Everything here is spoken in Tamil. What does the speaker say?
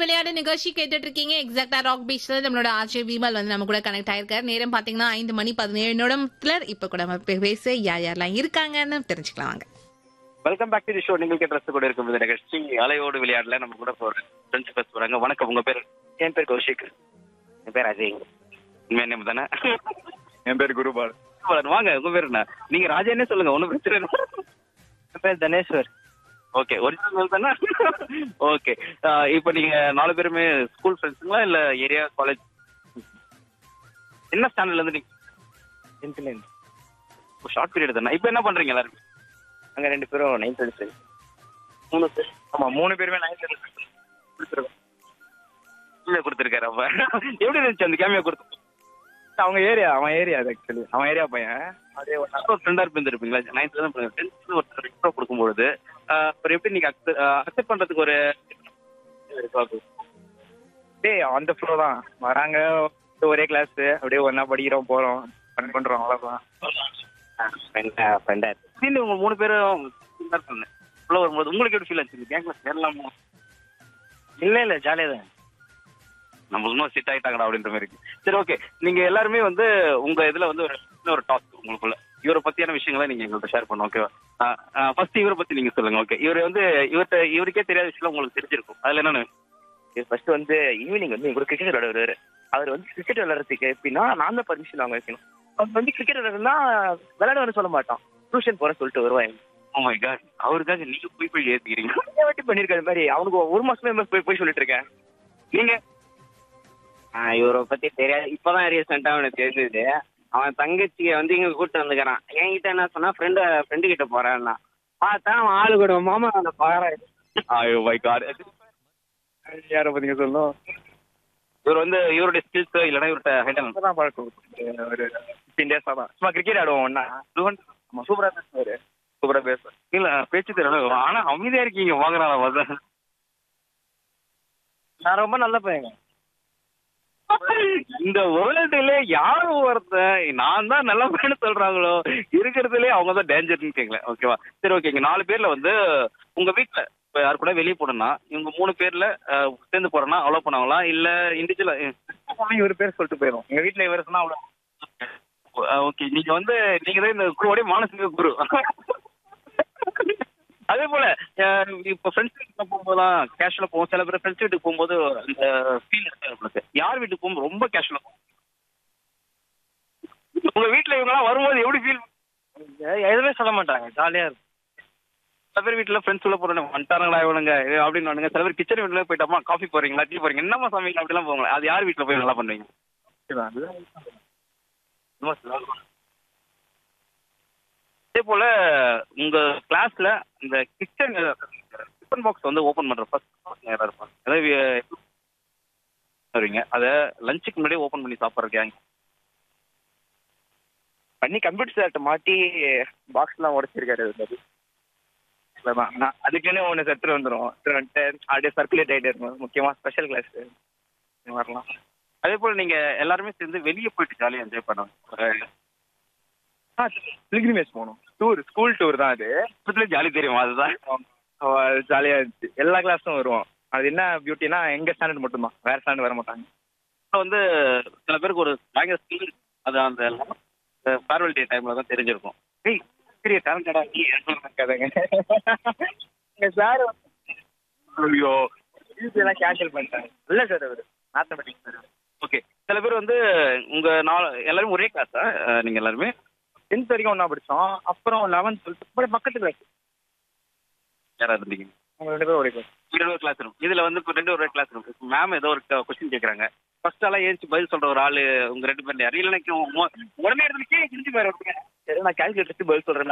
விளையாடு நிகழ்ச்சி கேட்டுட்டு இருக்கீங்க எக்ஸாக்டா ராக் பீச்ல நம்மளோட ஆர்ஜே விமல் வந்து நம்ம கூட கனெக்ட் ஆயிருக்காரு நேரம் பாத்தீங்கன்னா ஐந்து மணி பதினேழு நிமிடத்துல இப்ப கூட நம்ம பே- பேச யார் யாரெல்லாம் இருக்காங்கன்னு தெரிஞ்சுக்கலாம் வாங்க welcome back to the show நீங்கள் கேட்டு கூட இருக்கும் இந்த நிகழ்ச்சி அலையோடு விளையாடல நம்ம கூட போற ஃப்ரெண்ட்ஸ் பேச போறாங்க வணக்கம் உங்க பேர் என் பேர் கௌஷிக் என் பேர் அஜய் உண்மையா நேம் தானே என் பேர் குருபால் வாங்க உங்க பேர் என்ன நீங்க ராஜானே சொல்லுங்க ஒன்றும் பிரச்சனை இல்லை என் பேர் தனேஸ்வர் ஓகே ஒரிஜினல் தானே ஓகே இப்போ நீங்க நாலு பேருமே ஸ்கூல் ஃப்ரெண்ட்ஸுங்களா இல்ல ஏரியா காலேஜ் என்ன ஸ்டாண்டர்ட்ல இருந்து நீங்க டென்த்லேருந்து ஷார்ட் பீரியட் தானே இப்போ என்ன பண்றீங்க எல்லாரும் அங்கே ரெண்டு பேரும் நைன்த் எடுத்து மூணு பேர் ஆமாம் மூணு பேருமே நைன்த் எடுத்து கொடுத்துருக்கோம் கீழே கொடுத்துருக்காரு அப்ப எப்படி இருந்துச்சு அந்த கேமியா கொடுத்து அவங்க ஏரியா அவன் ஏரியா அது ஆக்சுவலி அவன் ஏரியா பையன் அதே ஒன்றா ஒரு ஃப்ரெண்டா இருந்திருப்பீங்களா நைன்த்ல தான் டென்த்ல ஒரு ரெக்ரோ கொடுக்கும்பொழுது ஆஹ் ஒரு எப்படி நீங்க அக்செப்ட் பண்றதுக்கு ஒரு டேய் அந்த ஃப்ளோ தான் வராங்க ஒரே கிளாஸ் அப்படியே ஒன்றா படிக்கிறோம் போகிறோம் ஃபன் பண்ணுறோம் அவ்வளோதான் ஃப்ரெண்டா திடீர்னு உங்க மூணு பேரும் friend ஆ இருக்காங்க உள்ள வரும்போது உங்களுக்கு எப்படி ஃபீல் ஆச்சு கேங்ல சேரலாமா இல்லை இல்லை ஜாலியாக தான் நம்ம சும்மா செட் ஆயிட்டாங்கடா அப்படின்ற மாதிரி இருக்கு சரி ஓகே நீங்க எல்லாருமே வந்து உங்க இதுல வந்து ஒரு சின்ன ஒரு டாஸ்க் உங்களுக்குள்ள இவரை பத்தியான விஷயங்களை நீங்க எங்கள்கிட்ட ஷேர் பண்ணும் ஓகேவா ஃபர்ஸ்ட் இவரை பத்தி நீங்க சொல்லுங்க ஓகே இவர் வந்து இவர்கிட்ட இவருக்கே தெரியாத விஷயம் உங்களுக்கு தெரிஞ்சிருக்கும் அதுல என்னன்னு ஃபர்ஸ்ட் வந்து ஈவினிங் வந்து எங்களுக்கு கிரிக்கெட் விளையாட வருவாரு அவர் வந்து கிரிக்கெட் விளையாடுறதுக்கு எப்படின்னா நான் தான் பர்மிஷன் வாங்க வைக்கணும் அவர் வந்து கிரிக்கெட் விளையாடுறதுனா விளையாட சொல்ல மாட்டான் டியூஷன் போற சொல்லிட்டு வருவாங்க ஓ மை காட் அவருக்காக நீங்க போய் போய் ஏத்துக்கிறீங்க நிறைய வாட்டி பண்ணிருக்காரு மாதிரி அவனுக்கு ஒரு மாசமே போய் போய் சொல்லிட்டு இருக்கேன் நீங்க இவரை பத்தி தெரியாது இப்பதான் ரீசெண்டா அவனுக்கு தெரிஞ்சது அவன் தங்கச்சியை வந்து இங்க கூட்டு வந்துக்கிறான் என்கிட்ட என்ன சொன்னா ஃப்ரெண்டு ஃப்ரெண்டு கிட்ட போறேன்னா பார்த்தா அவன் ஆளு கூட மாமா அந்த பாரு ஐயோ மை காட் யாரை பத்திங்க சொல்லணும் இவர் வந்து இவருடைய ஸ்கில்ஸ் இல்லைன்னா இவர்கிட்ட ஹேண்டல் இப்பதான் பழக்கம் ஒரு ஃபிஃப்டீன் டேஸா தான் சும்மா கிரிக்கெட் ஆடுவோம் ஒன்னா ஆமா சூப்பரா பேசுவாரு சூப்பரா பேசுவார் இல்ல பேச்சு தெரியல ஆனா அமைதியா இருக்கீங்க வாங்குறாங்க மொதல் நான் ரொம்ப நல்ல பையங்க இந்த வேர்ல்டுல யார் ஒருத்தன் நான் தான் நல்ல பையனு சொல்றாங்களோ இருக்கிறதுலே அவங்க தான் டேஞ்சர்னு கேட்கல ஓகேவா சரி ஓகேங்க நாலு பேர்ல வந்து உங்க வீட்ல இப்ப யார் கூட வெளியே போனா இவங்க மூணு பேர்ல அஹ், சேர்ந்து போறேன்னா அவ்வளோ பண்ணாங்களா இல்ல இண்டிவிஜுவலா இவர் பேர் சொல்லிட்டு போயிடும் எங்க வீட்டுல இவர் சொன்னா அவ்வளவு ஓகே நீங்க வந்து நீங்க தான் இந்த குருவோடைய மானசீக குரு அதே போல அஹ், இப்ப ஃப்ரெண்ட்ஸ் வீட்டுக்கு போகும்போதெல்லாம் கேஷுவலா போவோம் சில பேர் ஃப்ரெண்ட்ஸ் வீட்டுக்கு போகும்போது அந்த ஃபீல் இருக்கு நம்மளுக்கு யார் வீட்டுக்கு போகும்போது ரொம்ப கேஷுவலா உங்க வீட்டுல இவங்க எல்லாம் வரும்போது எப்படி ஃபீல் எதுவுமே சொல்ல மாட்டாங்க ஜாலியா இருக்கும் சில பேர் வீட்டுல ஃப்ரெண்ட்ஸ் உள்ள போறேன் வந்துட்டாங்களா இவனுங்க இது அப்படின்னு சில பேர் கிச்சன் வீட்டுல போயிட்டாமா காஃபி போறீங்களா டீ போறீங்க என்னமா சமையல் அப்படிலாம் போவாங்க அது யார் வீட்டுல போய் நல்லா பண்ணுவீங்க அதே போல உங்க கிளாஸ்ல இந்த கிச்சன் டிஃபன் பாக்ஸ் வந்து ஓபன் பண்ற ஃபர்ஸ்ட் யாரா இருப்பாங்க அதாவது வி- வருவீங்க அத லஞ்சுக்கு முன்னாடியே ஓபன் பண்ணி சாப்பிடுற கேங் பண்ணி கம்ப்யூட்டர் சார்ட்ட மாட்டி பாக்ஸ்லாம் உடைச்சிருக்காரு அது மாதிரி அவ்வளவுதான். நான் அதுக்குன்னே ஒன்று செத்துட்டு வந்துடும் எடுத்துட்டு வந்துட்டு அப்படியே சர்க்குலேட் ஆகிட்டே இருக்கும் முக்கியமாக ஸ்பெஷல் கிளாஸ் வரலாம் அதே போல நீங்க எல்லாருமே சேர்ந்து வெளியே போயிட்டு ஜாலியா என்ஜாய் பண்ணுவாங்க ஆ பிலிகிரிமேஜ் போகணும் டூர் ஸ்கூல் டூர் தான் அது இப்பத்துல ஜாலி தெரியும் அதுதான் ஜாலியாக இருந்துச்சு எல்லா கிளாஸும் வருவோம் அது என்ன பியூட்டினா எங்கள் ஸ்டாண்டர்ட் மட்டும்தான் வேற ஸ்டாண்டர்ட் வர மாட்டாங்க இப்ப வந்து சில பேருக்கு ஒரு பயங்கர ஸ்கில் அது அந்த ஃபேர்வெல் டே டைம்ல தான் தெரிஞ்சிருக்கும் ஏய் பெரிய டேலண்டடா நீ கதைங்க எங்கள் சார் ஐயோ எல்லாம் கேன்சல் பண்ணிட்டாங்க இல்லை சார் அவர் மேத்தமெட்டிக்ஸ் சார் ஓகே சில பேர் வந்து உங்க நாலு எல்லாரும் ஒரே கிளாஸா நீங்க எல்லாருமே டென்த் வரைக்கும் ஒன்றா படித்தோம் அப்புறம் லெவன்த் டுவெல்த் அப்புறம் பக்கத்து கிளாஸ் யாரா இருந்தீங்க அவங்க ரெண்டு பேரும் ஒரே கிளாஸ் ரெண்டு ஒரு கிளாஸ் இருக்கும் இதுல வந்து இப்ப ரெண்டு ஒரு கிளாஸ் இருக்கும் மேம் ஏதோ ஒரு கொஸ்டின் கேக்குறாங்க ஃபர்ஸ்ட் எல்லாம் ஏஞ்சி பதில் சொல்ற ஒரு ஆளு உங்க ரெண்டு பேர்ல யாரு இல்லைன்னா உடனே எடுத்து கீழே கிழிஞ்சு போயிரு சரி நான் கால்குலேட்டர் பதில் சொல்கிறேன்